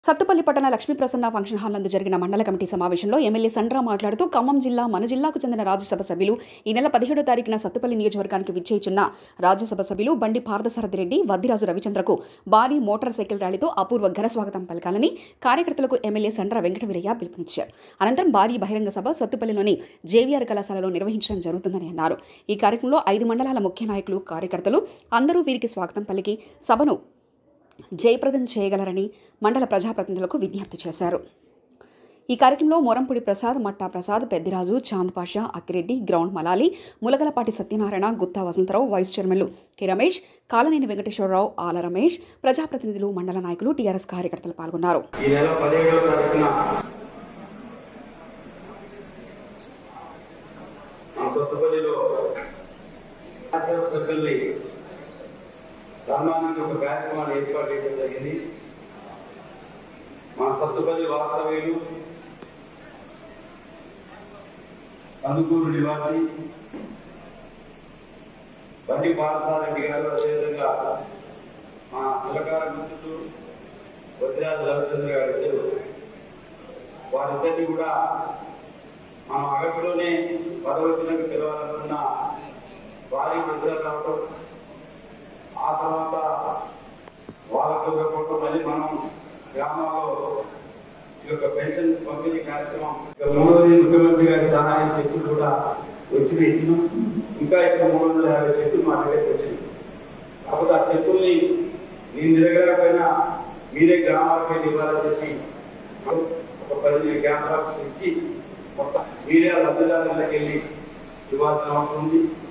సత్తుపల్లి పట్టణ Lakshmi Prasanna function hall నందు జరిగిన మండల కమిటీ సమావేశంలో ఎమ్మెల్యే సండ్రా మాట్లాడుతూ ఖమ్మం జిల్లా మన జిల్లాకు చెందిన రాజ్యసభ సభ్యులు ఈ నెల పదిహేడో తారీఖున సత్తుపల్లి నియోజకవర్గానికి విచ్చేయిచున్న రాజ్యసభ సభ్యులు బండి పార్థసారథి రెడ్డి వద్దిరాజు రవిచంద్రకు భారీ మోటార్ సైకిల్ ర్యాలీతో అపూర్వ ఘన స్వాగతం పలకాలని కార్యకర్తలకు ఎమ్మెల్యే సండ్ర వెంకటవీరయ్య పిలుపునిచ్చారు అనంతరం భారీ బహిరంగ సభ సత్తుపల్లిలోని జేవీఆర్ కళాశాలలో నిర్వహించడం జరుగుతుందని అన్నారు ఈ కార్యక్రమంలో ఐదు మండలాల ముఖ్య నాయకులు కార్యకర్తలు అందరూ వీరికి స్వాగతం పలికి సభను జయప్రదం చేయగలరని మండల ప్రజాప్రతినిధులకు విజ్ఞప్తి చేశారు ఈ కార్యక్రమంలో మొరంపుడి ప్రసాద్ మట్టా ప్రసాద్ పెద్దిరాజు చాంద్ పాషా అక్కిరెడ్డి గ్రౌండ్ మలాలి ములగలపాటి సత్యనారాయణ గుత్తా వసంతరావు వైస్ చైర్మన్లు కె రమేష్ కాలనేని వెంకటేశ్వరరావు ఆల రమేష్ ప్రజాప్రతినిధులు మండల నాయకులు టీఆర్ఎస్ కార్యకర్తలు పాల్గొన్నారు ఈ నెల పదిహేడవ తారీఖున మా సొంతపల్లిలో రాజ్యసభ సభ్యుల్ని సన్మానించే ఒక కార్యక్రమాన్ని ఏర్పాటు చేయడం జరిగింది మా సత్తుపల్లి వాస్తవ్యులు కందుకూరు నివాసి బండి పార్థారెడ్డి గారు అదేవిధంగా మా చిలకార మిత్రులు వద్రాజు రవిచంద్ర గారు ఇద్దరు వారిద్దరిని కూడా మనం ఆగస్టులోనే పదవచనకు తెలవాలనుకున్న వారి విడుదల రావటం ఆ తర్వాత వాళ్ళకు ఇవ్వకపోవటం మళ్ళీ మనం గ్రామాల్లో ఈ యొక్క పెన్షన్ పంపిణీ కార్యక్రమం ఇక మూడవది ముఖ్యమంత్రి గారి సహాయం చెక్కులు కూడా వచ్చి ఇచ్చినాం ఇంకా ఇక్కడ మూడు వందల యాభై చెక్కులు మా దగ్గరికి వచ్చినాయి కాకపోతే ఆ చెక్కుల్ని నేను తిరగలేకపోయినా మీరే గ్రామాలకు వెళ్ళి ఇవ్వాలని చెప్పి ఒక పదిహేను క్యాంప్ బాక్స్ ఇచ్చి మొత్తం మీరే ఆ లబ్ధిదారులకు వెళ్ళి ఇవ్వాల్సిన అవసరం ఉంది